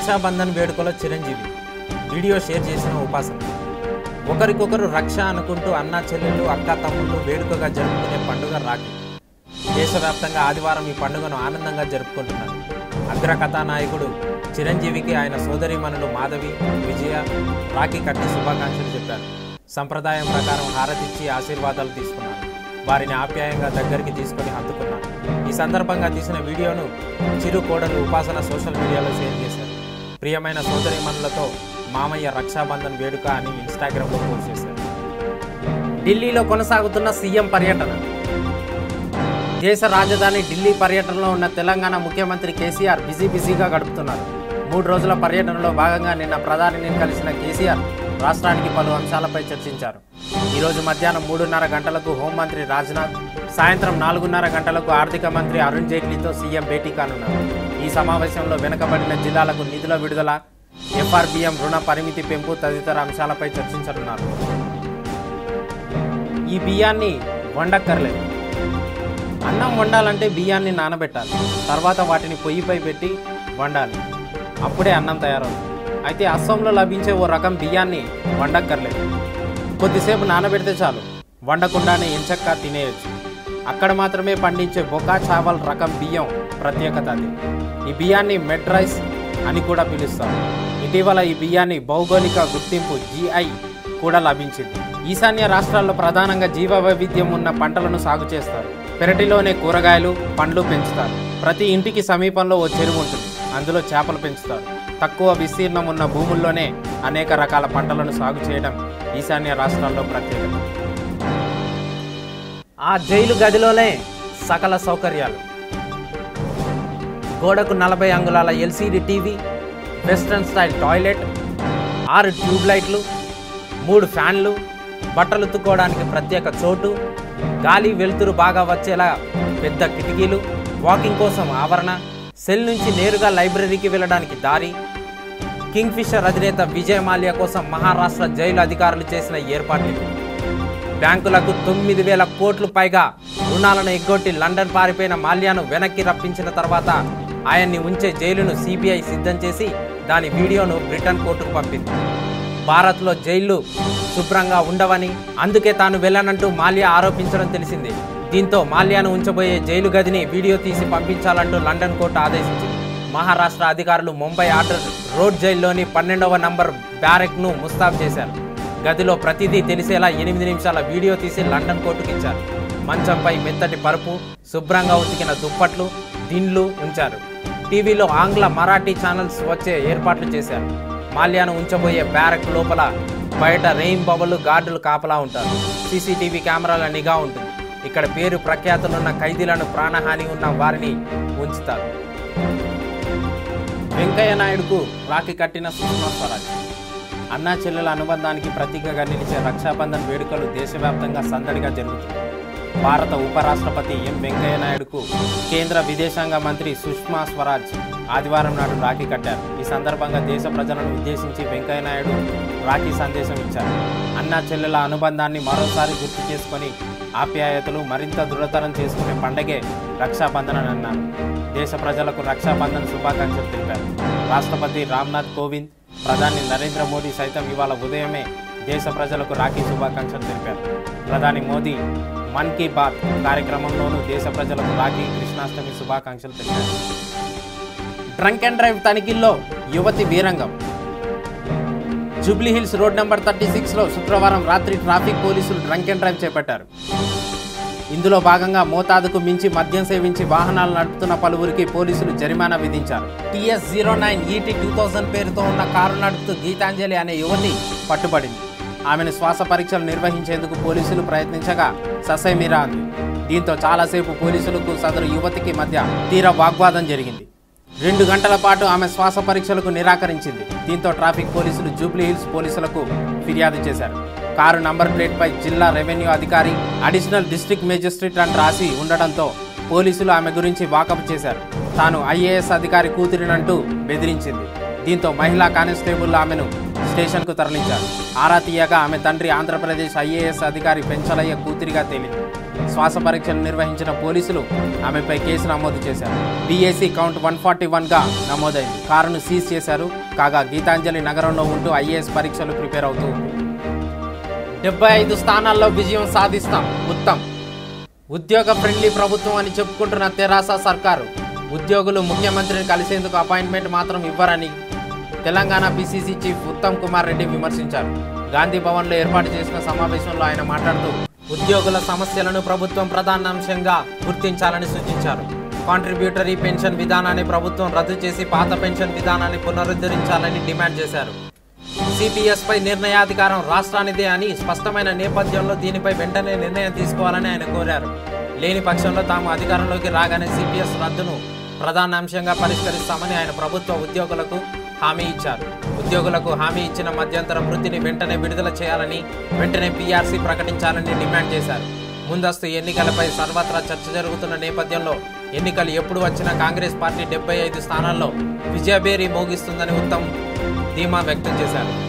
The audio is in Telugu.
రక్షాబంధన్ వేడుకలో చిరంజీవి వీడియో షేర్ చేసిన ఉపాసన ఒకరికొకరు రక్ష అనుకుంటూ అన్నా చెల్లెళ్ళు అక్క తమ్ముళ్ళు వేడుకగా జరుపుకునే పండుగ రాఖీ దేశవ్యాప్తంగా ఆదివారం ఈ పండుగను ఆనందంగా జరుపుకుంటున్నారు అగ్ర కథానాయకుడు చిరంజీవికి ఆయన సోదరీమణులు మాధవి విజయ రాఖీ కట్టి శుభాకాంక్షలు చెప్పారు సంప్రదాయం ప్రకారం హారతిచ్చి ఆశీర్వాదాలు తీసుకున్నారు వారిని ఆప్యాయంగా దగ్గరికి తీసుకొని హత్తుకున్నారు ఈ సందర్భంగా తీసిన వీడియోను చిరు కోడలు ఉపాసన సోషల్ మీడియాలో షేర్ చేశారు ప్రియమైన సోదరిమణులతో మామయ్య రక్షాబంధన్ వేడుక అని ఇన్స్టాగ్రామ్లో పోస్ట్ చేశారు ఢిల్లీలో కొనసాగుతున్న సీఎం పర్యటన దేశ రాజధాని ఢిల్లీ పర్యటనలో ఉన్న తెలంగాణ ముఖ్యమంత్రి కేసీఆర్ బిజీ బిజీగా గడుపుతున్నారు మూడు రోజుల పర్యటనలో భాగంగా నిన్న ప్రధానిని కలిసిన కేసీఆర్ రాష్ట్రానికి పలు అంశాలపై చర్చించారు ఈరోజు మధ్యాహ్నం మూడున్నర గంటలకు హోంమంత్రి రాజ్నాథ్ సాయంత్రం నాలుగున్నర గంటలకు ఆర్థిక మంత్రి అరుణ్ జైట్లీతో సీఎం భేటీ కానున్నారు ఈ సమావేశంలో వెనుకబడిన జిల్లాలకు నిధుల విడుదల ఎఫ్ఆర్బిఎం రుణ పరిమితి పెంపు తదితర అంశాలపై చర్చించనున్నారు ఈ బియ్యాన్ని వండక్కర్లేదు అన్నం వండాలంటే బియ్యాన్ని నానబెట్టాలి తర్వాత వాటిని పొయ్యిపై పెట్టి వండాలి అప్పుడే అన్నం తయారవుతుంది అయితే అస్సాంలో లభించే ఓ రకం బియ్యాన్ని వండక్కర్లేదు కొద్దిసేపు నానబెడితే చాలు వండకుండానే ఎంచక్కా తినేయచ్చు అక్కడ మాత్రమే పండించే బొకా చావల్ రకం బియ్యం ప్రత్యేకత అది ఈ బియ్యాన్ని మెడ్ రైస్ అని కూడా పిలుస్తారు ఇటీవల ఈ బియ్యాన్ని భౌగోళిక గుర్తింపు జిఐ కూడా లభించింది ఈశాన్య రాష్ట్రాల్లో ప్రధానంగా జీవ వైవిధ్యం ఉన్న పంటలను సాగు చేస్తారు పెరటిలోనే కూరగాయలు పండ్లు పెంచుతారు ప్రతి ఇంటికి సమీపంలో ఓ చెరువు ఉంటుంది అందులో చేపలు పెంచుతారు తక్కువ విస్తీర్ణం ఉన్న భూముల్లోనే అనేక రకాల పంటలను సాగు చేయడం ఈశాన్య రాష్ట్రాల్లో ప్రత్యేకత ఆ జైలు గదిలోనే సకల సౌకర్యాలు గోడకు నలభై అంగుళాల LCD TV western style toilet ఆరు ట్యూబ్ లైట్లు మూడు ఫ్యాన్లు బట్టలు ఉతుక్కోవడానికి ప్రత్యేక చోటు గాలి వెలుతురు బాగా వచ్చేలా పెద్ద కిటికీలు వాకింగ్ కోసం ఆవరణ సెల్ నుంచి నేరుగా లైబ్రరీకి వెళ్ళడానికి దారి కింగ్ ఫిషర్ అధినేత విజయ్ మాల్యా కోసం మహారాష్ట్ర జైలు అధికారులు చేసిన ఏర్పాట్లు ఇవి. బ్యాంకులకు తొమ్మిది వేల కోట్లు పైగా రుణాలను ఎగ్గొట్టి లండన్ పారిపోయిన మాల్యాను వెనక్కి రప్పించిన తర్వాత ఆయన్ని ఉంచే జైలును సిబిఐ సిద్ధం చేసి దాని వీడియోను బ్రిటన్ కోర్టుకు పంపింది భారత్లో జైళ్లు శుభ్రంగా ఉండవని అందుకే తాను వెళ్ళనంటూ మాల్యా ఆరోపించడం తెలిసింది దీంతో మాల్యాను ఉంచబోయే జైలు గదిని వీడియో తీసి పంపించాలంటూ లండన్ కోర్టు ఆదేశించింది మహారాష్ట్ర అధికారులు ముంబై ఆర్డర్ రోడ్ జైల్లోని పన్నెండవ నంబర్ బ్యారెక్ను ముస్తాబ్ చేశారు గదిలో ప్రతిదీ తెలిసేలా ఎనిమిది నిమిషాల వీడియో తీసి లండన్ కోర్టుకు ఇచ్చారు మంచంపై మెత్తటి పరుపు శుభ్రంగా ఉతికిన దుప్పట్లు దిండ్లు ఉంచారు టీవీలో ఆంగ్ల మరాఠీ ఛానల్స్ వచ్చే ఏర్పాట్లు చేశారు మాల్యాను ఉంచబోయే బ్యారక్ లోపల బయట రెయిన్ బబలు గార్డులు కాపలా ఉంటారు సీసీటీవీ కెమెరాల నిఘా ఉంటుంది ఇక్కడ పేరు ప్రఖ్యాతులున్న ఖైదీలను ప్రాణహాని ఉన్న వారిని ఉంచుతారు వెంకయ్య నాయుడుకు రాఖీ కట్టిన సుష్మా స్వరాజ్ అన్నా చెల్లెల అనుబంధానికి ప్రతీకగా నిలిచే రక్షాబంధన్ వేడుకలు దేశవ్యాప్తంగా సందడిగా జరుగుతుంది భారత ఉపరాష్ట్రపతి ఎం వెంకయ్య నాయుడుకు కేంద్ర విదేశాంగ మంత్రి సుష్మా స్వరాజ్ ఆదివారం నాడు రాఖీ కట్టారు ఈ సందర్భంగా దేశ ప్రజలను ఉద్దేశించి వెంకయ్య నాయుడు రాఖీ సందేశం ఇచ్చారు అన్నా చెల్లెల అనుబంధాన్ని మరోసారి గుర్తు చేసుకొని ఆప్యాయతలు మరింత దృఢతరం చేసుకునే పండగే రక్షాబంధన్ అని అన్నారు దేశ ప్రజలకు రక్షాబంధన్ శుభాకాంక్షలు తెలిపారు రాష్ట్రపతి రామ్నాథ్ కోవింద్ ప్రధాని నరేంద్ర మోదీ సైతం ఇవాళ ఉదయమే దేశ ప్రజలకు రాఖీ శుభాకాంక్షలు తెలిపారు ప్రధాని మోదీ మన్ కీ బాత్ కార్యక్రమంలోనూ దేశ ప్రజలకు రాఖీ కృష్ణాష్టమి శుభాకాంక్షలు తెలిపారు డ్రంక్ అండ్ డ్రైవ్ తనిఖీల్లో యువతి వీరంగం Jubilee Hills road number thirty సిక్స్లో శుక్రవారం రాత్రి ట్రాఫిక్ పోలీసులు డ్రంక్ అండ్ డ్రైవ్ చేపట్టారు ఇందులో భాగంగా మోతాదుకు మించి మద్యం సేవించి వాహనాలు నడుపుతున్న పలువురికి పోలీసులు జరిమానా విధించారు TS zero nine ET two thousand పేరుతో ఉన్న కారు నడుపుతూ గీతాంజలి అనే యువతి పట్టుబడింది ఆమెను శ్వాస పరీక్షలు నిర్వహించేందుకు పోలీసులు ప్రయత్నించగా ససైమిరా అంది దీంతో చాలాసేపు పోలీసులకు సదరు యువతికి మధ్య తీవ్ర వాగ్వాదం జరిగింది రెండు గంటల పాటు ఆమె శ్వాస పరీక్షలకు నిరాకరించింది దీంతో ట్రాఫిక్ పోలీసులు జూబ్లీ హిల్స్ పోలీసులకు ఫిర్యాదు చేశారు కారు నంబర్ ప్లేట్పై జిల్లా రెవెన్యూ అధికారి అడిషనల్ డిస్ట్రిక్ట్ మేజిస్ట్రేట్ అని రాసి ఉండడంతో పోలీసులు ఆమె గురించి వాకప్ చేశారు తాను ఐఏఎస్ అధికారి కూతురినంటూ బెదిరించింది దీంతో మహిళా కానిస్టేబుల్ ఆమెను స్టేషన్కు తరలించారు ఆరా తీయగా ఆమె తండ్రి ఆంధ్రప్రదేశ్ ఐఏఎస్ అధికారి పెంచలయ్య కూతురిగా తేలింది శ్వాస పరీక్షలు నిర్వహించిన పోలీసులు ఆమెపై కేసు నమోదు చేశారు బీఏసీ కౌంట్ వన్ ఫార్టీ వన్గా నమోదైంది కారును సీజ్ చేశారు కాగా గీతాంజలి నగరంలో ఉంటూ ఐఏఎస్ పరీక్షలు ప్రిపేర్ అవుతూ ఉంది డెబ్బై ఐదు స్థానాల్లో విజయం సాధిస్తాం ఉత్తమ్ ఉద్యోగ ఫ్రెండ్లీ ప్రభుత్వం అని చెప్పుకుంటున్న తెరాస సర్కారు ఉద్యోగులు ముఖ్యమంత్రిని కలిసేందుకు అపాయింట్మెంట్ మాత్రం ఇవ్వరని తెలంగాణ పిసిసి చీఫ్ ఉత్తమ్ కుమార్ రెడ్డి విమర్శించారు గాంధీ భవన్లో ఏర్పాటు చేసిన సమావేశంలో ఆయన మాట్లాడుతూ ఉద్యోగుల సమస్యలను ప్రభుత్వం ప్రధాన అంశంగా గుర్తించాలని సూచించారు కాంట్రిబ్యూటరీ పెన్షన్ విధానాన్ని ప్రభుత్వం రద్దు చేసి పాత పెన్షన్ విధానాన్ని పునరుద్ధరించాలని డిమాండ్ చేశారు సిపిఎస్ పై నిర్ణయాధికారం రాష్ట్రానిదే అని స్పష్టమైన నేపథ్యంలో దీనిపై వెంటనే నిర్ణయం తీసుకోవాలని ఆయన కోరారు లేని పక్షంలో తాము అధికారంలోకి రాగానే సిపిఎస్ రద్దును ప్రధాన అంశంగా పరిష్కరిస్తామని ఆయన ప్రభుత్వ ఉద్యోగులకు హామీ ఇచ్చారు ఉద్యోగులకు హామీ ఇచ్చిన మధ్యంతర వృత్తిని వెంటనే విడుదల చేయాలని వెంటనే పీఆర్సీ ప్రకటించాలని డిమాండ్ చేశారు ముందస్తు ఎన్నికలపై సర్వత్రా చర్చ జరుగుతున్న నేపథ్యంలో ఎన్నికలు ఎప్పుడు వచ్చినా కాంగ్రెస్ పార్టీ డెబ్బై ఐదు స్థానాల్లో విజయబేరి మోగిస్తుందని ఉత్తమ్ ధీమా వ్యక్తం చేశారు